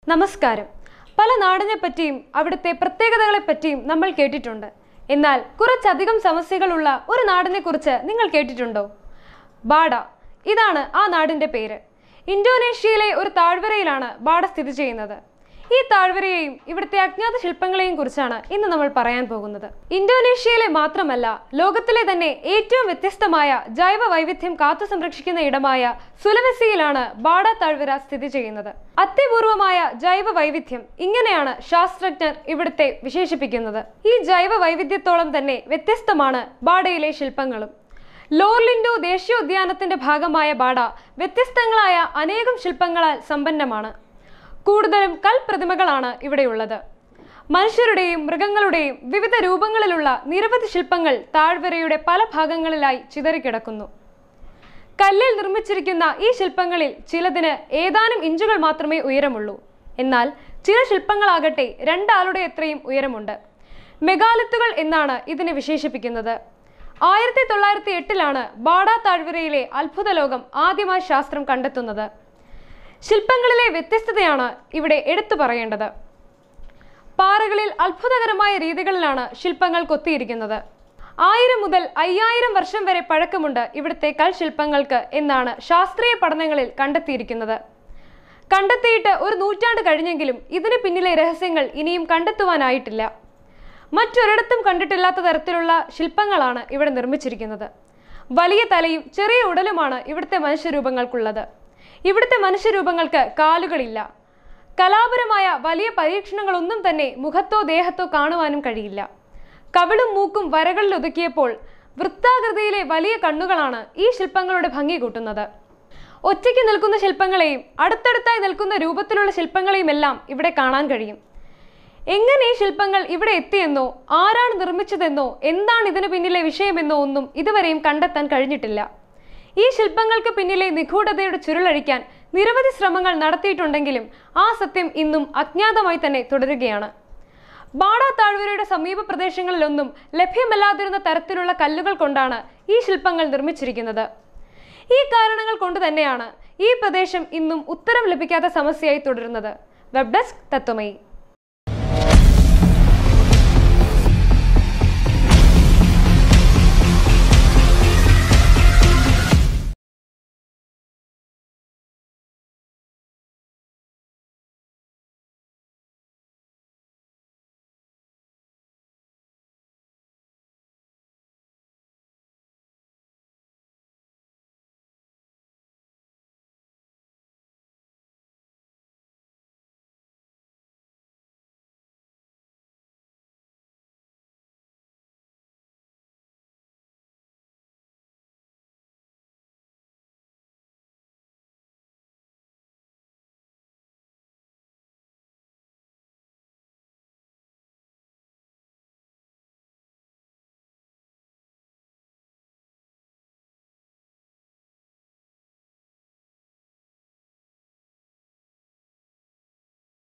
നമസ്കാരം പല നാടിനെ പറ്റിയും അവിടുത്തെ പ്രത്യേകതകളെ പറ്റിയും നമ്മൾ കേട്ടിട്ടുണ്ട് എന്നാൽ കുറച്ചധികം സമസ്യകളുള്ള ഒരു നാടിനെ കുറിച്ച് നിങ്ങൾ കേട്ടിട്ടുണ്ടോ ബാഡ ഇതാണ് ആ നാടിന്റെ പേര് ഇന്തോനേഷ്യയിലെ ഒരു താഴ്വരയിലാണ് ബാഡ സ്ഥിതി ചെയ്യുന്നത് ഈ താഴ്വരയെയും ഇവിടുത്തെ അജ്ഞാത ശില്പങ്ങളെയും കുറിച്ചാണ് ഇന്ന് നമ്മൾ പറയാൻ പോകുന്നത് ഇന്തോനേഷ്യയിലെ മാത്രമല്ല ലോകത്തിലെ തന്നെ ഏറ്റവും വ്യത്യസ്തമായ ജൈവ വൈവിധ്യം കാത്തു സംരക്ഷിക്കുന്ന ഇടമായ സുലവസിയിലാണ് ബാഡ താഴ്വര സ്ഥിതി ചെയ്യുന്നത് അത്യപൂർവമായ ജൈവ വൈവിധ്യം ഇങ്ങനെയാണ് ശാസ്ത്രജ്ഞർ ഇവിടുത്തെ വിശേഷിപ്പിക്കുന്നത് ഈ ജൈവ വൈവിധ്യത്തോളം തന്നെ വ്യത്യസ്തമാണ് ബാഡയിലെ ശില്പങ്ങളും ലോർലിൻഡോ ദേശീയോദ്യാനത്തിന്റെ ഭാഗമായ ബാഡ വ്യത്യസ്തങ്ങളായ അനേകം ശില്പങ്ങളാൽ സമ്പന്നമാണ് കൂടുതലും കൽപ്രതിമകളാണ് ഇവിടെയുള്ളത് മനുഷ്യരുടെയും മൃഗങ്ങളുടെയും വിവിധ രൂപങ്ങളിലുള്ള നിരവധി ശില്പങ്ങൾ താഴ്വരയുടെ പല ഭാഗങ്ങളിലായി ചിതറിക്കിടക്കുന്നു കല്ലിൽ നിർമ്മിച്ചിരിക്കുന്ന ഈ ശില്പങ്ങളിൽ ചിലതിന് ഏതാനും ഇഞ്ചുകൾ മാത്രമേ ഉയരമുള്ളൂ എന്നാൽ ചില ശില്പങ്ങളാകട്ടെ രണ്ടാളുടെ എത്രയും ഉയരമുണ്ട് മെഗാലിത്തുകൾ എന്നാണ് ഇതിനെ വിശേഷിപ്പിക്കുന്നത് ആയിരത്തി തൊള്ളായിരത്തി എട്ടിലാണ് ബാഡ താഴ്വരയിലെ അത്ഭുത ലോകം ആദ്യമായി ശാസ്ത്രം കണ്ടെത്തുന്നത് ശില്പങ്ങളിലെ വ്യത്യസ്തതയാണ് ഇവിടെ എടുത്തു പറയേണ്ടത് പാറകളിൽ അത്ഭുതകരമായ രീതികളിലാണ് ശില്പങ്ങൾ കൊത്തിയിരിക്കുന്നത് ആയിരം മുതൽ അയ്യായിരം വർഷം വരെ പഴക്കമുണ്ട് ഇവിടുത്തെ കൽശില്പങ്ങൾക്ക് എന്നാണ് ശാസ്ത്രീയ പഠനങ്ങളിൽ കണ്ടെത്തിയിരിക്കുന്നത് കണ്ടെത്തിയിട്ട് ഒരു നൂറ്റാണ്ട് കഴിഞ്ഞെങ്കിലും ഇതിന് പിന്നിലെ രഹസ്യങ്ങൾ ഇനിയും കണ്ടെത്തുവാനായിട്ടില്ല മറ്റൊരിടത്തും കണ്ടിട്ടില്ലാത്ത തരത്തിലുള്ള ശില്പങ്ങളാണ് ഇവിടെ നിർമ്മിച്ചിരിക്കുന്നത് വലിയ തലയും ചെറിയ ഉടലുമാണ് ഇവിടുത്തെ മനുഷ്യരൂപങ്ങൾക്കുള്ളത് ഇവിടുത്തെ മനുഷ്യരൂപങ്ങൾക്ക് കാലുകളില്ല കലാപരമായ വലിയ പരീക്ഷണങ്ങളൊന്നും തന്നെ മുഖത്തോ ദേഹത്തോ കാണുവാനും കഴിയില്ല കവിളും മൂക്കും വരകളിൽ ഒതുക്കിയപ്പോൾ വൃത്താകൃതിയിലെ വലിയ കണ്ണുകളാണ് ഈ ശില്പങ്ങളുടെ ഭംഗി കൂട്ടുന്നത് ഒറ്റയ്ക്ക് നിൽക്കുന്ന ശില്പങ്ങളെയും അടുത്തടുത്തായി നിൽക്കുന്ന രൂപത്തിലുള്ള ശില്പങ്ങളെയും എല്ലാം ഇവിടെ കാണാൻ കഴിയും എങ്ങനെ ഈ ശില്പങ്ങൾ ഇവിടെ എത്തിയെന്നോ ആരാണ് നിർമ്മിച്ചതെന്നോ എന്താണ് ഇതിന് പിന്നിലെ വിഷയമെന്നോ ഒന്നും ഇതുവരെയും കണ്ടെത്താൻ കഴിഞ്ഞിട്ടില്ല ഈ ശില്പങ്ങൾക്ക് പിന്നിലെ നിഗൂഢതയുടെ ചുരുളഴിക്കാൻ നിരവധി ശ്രമങ്ങൾ നടത്തിയിട്ടുണ്ടെങ്കിലും ആ സത്യം ഇന്നും അജ്ഞാതമായി തന്നെ തുടരുകയാണ് ബാഡ താഴ്വരയുടെ സമീപ പ്രദേശങ്ങളിലൊന്നും ലഭ്യമല്ലാതിരുന്ന തരത്തിലുള്ള കല്ലുകൾ കൊണ്ടാണ് ഈ ശില്പങ്ങൾ നിർമ്മിച്ചിരിക്കുന്നത് ഈ കാരണങ്ങൾ കൊണ്ട് തന്നെയാണ് ഈ പ്രദേശം ഇന്നും ഉത്തരം ലഭിക്കാത്ത സമസ്യയായി തുടരുന്നത് വെബ് ഡെസ്ക് തത്വമയി